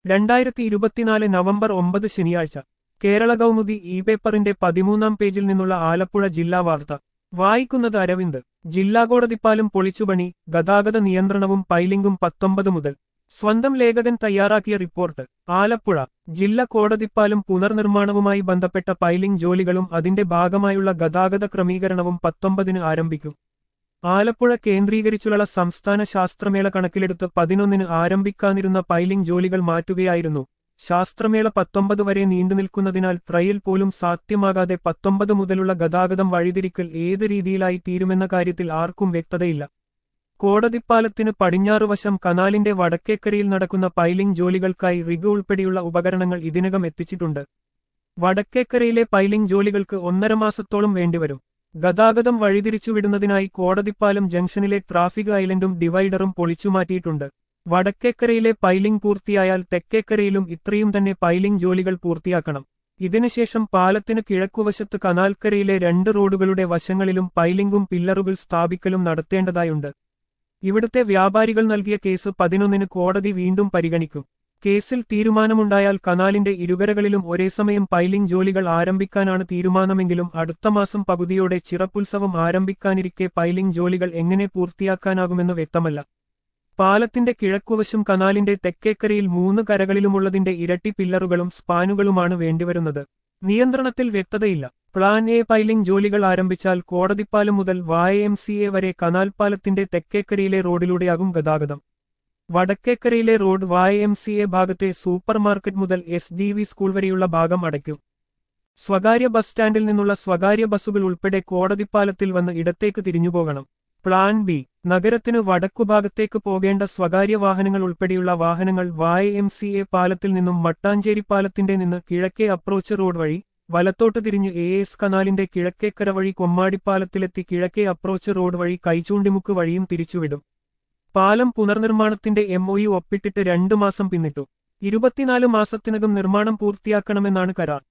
രണ്ടായിരത്തി ഇരുപത്തിനാല് നവംബർ ഒമ്പത് ശനിയാഴ്ച കേരള കൗമുദി ഇ പേപ്പറിന്റെ പതിമൂന്നാം പേജിൽ നിന്നുള്ള ആലപ്പുഴ ജില്ലാ വാർത്ത വായിക്കുന്നത് അരവിന്ദ് ജില്ലാ കോടതിപ്പാലം പൊളിച്ചുപണി ഗതാഗത നിയന്ത്രണവും പൈലിംഗും പത്തൊമ്പത് മുതൽ സ്വന്തം ലേഖകൻ തയ്യാറാക്കിയ റിപ്പോർട്ട് ആലപ്പുഴ ജില്ലാ കോടതിപ്പാലം പുനർനിർമ്മാണവുമായി ബന്ധപ്പെട്ട പൈലിംഗ് ജോലികളും അതിന്റെ ഭാഗമായുള്ള ഗതാഗത ക്രമീകരണവും പത്തൊമ്പതിന് ആരംഭിക്കും ആലപ്പുഴ കേന്ദ്രീകരിച്ചുള്ള സംസ്ഥാന ശാസ്ത്രമേള കണക്കിലെടുത്ത് പതിനൊന്നിന് ആരംഭിക്കാനിരുന്ന പൈലിംഗ് ജോലികൾ മാറ്റുകയായിരുന്നു ശാസ്ത്രമേള പത്തൊമ്പത് വരെ നീണ്ടുനിൽക്കുന്നതിനാൽ ട്രയൽ പോലും സാധ്യമാകാതെ പത്തൊമ്പത് മുതലുള്ള ഗതാഗതം വഴിതിരിക്കൽ ഏത് രീതിയിലായി തീരുമെന്ന കാര്യത്തിൽ ആർക്കും വ്യക്തതയില്ല കോടതിപ്പാലത്തിന് പടിഞ്ഞാറുവശം കനാലിന്റെ വടക്കേക്കരയിൽ നടക്കുന്ന പൈലിംഗ് ജോലികൾക്കായി റിഗ് ഉൾപ്പെടെയുള്ള ഉപകരണങ്ങൾ ഇതിനകം എത്തിച്ചിട്ടുണ്ട് വടക്കേക്കരയിലെ പൈലിംഗ് ജോലികൾക്ക് ഒന്നര മാസത്തോളം വേണ്ടിവരും ഗതാഗതം വഴിതിരിച്ചുവിടുന്നതിനായി കോടതിപ്പാലം ജംഗ്ഷനിലെ ട്രാഫിക് ഐലൻഡും ഡിവൈഡറും പൊളിച്ചുമാറ്റിയിട്ടുണ്ട് വടക്കേക്കരയിലെ പൈലിംഗ് പൂർത്തിയായാൽ തെക്കേക്കരയിലും ഇത്രയും തന്നെ പൈലിംഗ് ജോലികൾ പൂർത്തിയാക്കണം ഇതിനുശേഷം പാലത്തിന് കിഴക്കുവശത്ത് കനാൽക്കരയിലെ രണ്ട് റോഡുകളുടെ വശങ്ങളിലും പൈലിംഗും പില്ലറുകൾ സ്ഥാപിക്കലും നടത്തേണ്ടതായുണ്ട് ഇവിടുത്തെ വ്യാപാരികൾ നൽകിയ കേസ് പതിനൊന്നിന് കോടതി വീണ്ടും പരിഗണിക്കും കേസിൽ തീരുമാനമുണ്ടായാൽ കനാലിന്റെ ഇരുകരകളിലും ഒരേസമയം പൈലിംഗ് ജോലികൾ ആരംഭിക്കാനാണ് തീരുമാനമെങ്കിലും അടുത്ത മാസം പകുതിയോടെ ചിറപ്പുത്സവം ആരംഭിക്കാനിരിക്കെ പൈലിംഗ് ജോലികൾ എങ്ങനെ പൂർത്തിയാക്കാനാകുമെന്ന് വ്യക്തമല്ല പാലത്തിന്റെ കിഴക്കുവശം കനാലിന്റെ തെക്കേക്കരയിൽ മൂന്ന് കരകളിലുമുള്ളതിന്റെ ഇരട്ടി പില്ലറുകളും സ്പാനുകളുമാണ് വേണ്ടിവരുന്നത് നിയന്ത്രണത്തിൽ വ്യക്തതയില്ല പ്ലാൻ എ പൈലിംഗ് ജോലികൾ ആരംഭിച്ചാൽ കോടതിപ്പാലം മുതൽ വായ എം സി എ വരെ കനാൽ പാലത്തിന്റെ തെക്കേക്കരയിലെ റോഡിലൂടെയാകും ഗതാഗതം വടക്കേക്കരയിലെ road Y M C A ഭാഗത്തെ സൂപ്പർ മാർക്കറ്റ് മുതൽ എസ് ഡി വി സ്കൂൾ വരെയുള്ള ഭാഗം അടയ്ക്കും സ്വകാര്യ ബസ് സ്റ്റാൻഡിൽ നിന്നുള്ള സ്വകാര്യ ബസ്സുകൾ ഉൾപ്പെടെ കോടതിപ്പാലത്തിൽ വന്ന് ഇടത്തേക്ക് തിരിഞ്ഞുപോകണം പ്ലാൻ ബി നഗരത്തിന് വടക്കുഭാഗത്തേക്ക് പോകേണ്ട സ്വകാര്യ വാഹനങ്ങൾ ഉൾപ്പെടെയുള്ള വാഹനങ്ങൾ വായ എം സി എ പാലത്തിൽ നിന്നും മട്ടാഞ്ചേരി പാലത്തിന്റെ നിന്ന് കിഴക്കേ അപ്രോച്ച് റോഡ് വഴി വലത്തോട്ട് തിരിഞ്ഞ് എ എസ് കനാലിന്റെ കിഴക്കേക്കര വഴി കൊമ്മാടിപ്പാലത്തിലെത്തി കിഴക്കേ അപ്രോച്ച് റോഡ് വഴി കൈചൂണ്ടിമുക്ക് വഴിയും തിരിച്ചുവിടും പാലം പുനർനിർമ്മാണത്തിന്റെ എംഒയു ഒപ്പിട്ടിട്ട് രണ്ടു മാസം പിന്നിട്ടു ഇരുപത്തിനാല് മാസത്തിനകം നിർമ്മാണം പൂർത്തിയാക്കണമെന്നാണ് കരാർ